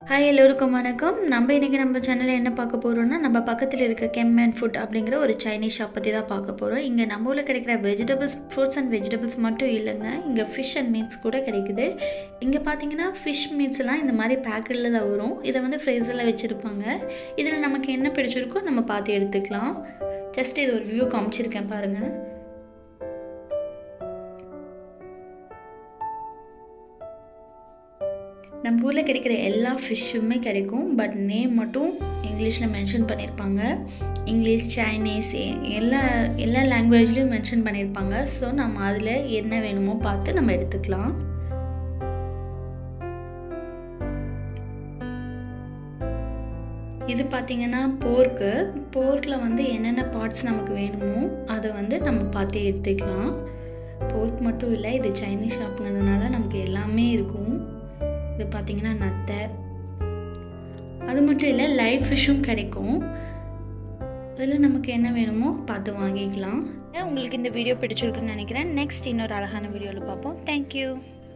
hi எல்லோருக்கும் வணக்கம் நம்ம இன்றைக்கி நம்ம சேனலில் என்ன பார்க்க போகிறோம்னா நம்ம பக்கத்தில் இருக்க கெம் அண்ட் ஃபுட் அப்படிங்கிற ஒரு சைனீஸ் ஷாப் பற்றி தான் பார்க்க போகிறோம் இங்கே நம்ம ஊரில் கிடைக்கிற வெஜிடபிள்ஸ் ஃப்ரூட்ஸ் அண்ட் வெஜிடபிள்ஸ் மட்டும் இல்லைங்க இங்கே ஃபிஷ் அண்ட் மீட்ஸ் கூட கிடைக்குது இங்கே பார்த்தீங்கன்னா ஃபிஷ் மீட்ஸ் எல்லாம் இந்த மாதிரி பேக்கெட்டில் தான் வரும் இதை வந்து ஃப்ரீசரில் வச்சுருப்பாங்க இதில் நமக்கு என்ன பிடிச்சிருக்கோ நம்ம பார்த்து எடுத்துக்கலாம் ஜஸ்ட் இது ஒரு வியூ காமிச்சிருக்கேன் பாருங்கள் நம்ம ஊரில் கிடைக்கிற எல்லா ஃபிஷ்ஷுமே கிடைக்கும் பட் நேம் மட்டும் இங்கிலீஷில் மென்ஷன் பண்ணியிருப்பாங்க இங்கிலீஷ் சைனீஸ் எல்லா எல்லா லாங்குவேஜ்லேயும் மென்ஷன் பண்ணியிருப்பாங்க ஸோ நம்ம அதில் என்ன வேணுமோ பார்த்து நம்ம எடுத்துக்கலாம் இது பார்த்திங்கன்னா போர்க்கு போர்க்கில் வந்து என்னென்ன பார்ட்ஸ் நமக்கு வேணுமோ அதை வந்து நம்ம பார்த்து எடுத்துக்கலாம் போர்க் மட்டும் இல்லை இது சைனீஸ் ஷாப்புங்கிறதுனால நமக்கு எல்லாமே இருக்கும் இது பார்த்திங்கன்னா நத்தை அது மட்டும் இல்லை லைவ் ஃபிஷ்ஷும் கிடைக்கும் அதில் நமக்கு என்ன வேணுமோ பார்த்து வாங்கிக்கலாம் உங்களுக்கு இந்த வீடியோ பிடிச்சிருக்குன்னு நினைக்கிறேன் நெக்ஸ்ட் இன்னொரு அழகான வீடியோவில் பார்ப்போம் தேங்க்யூ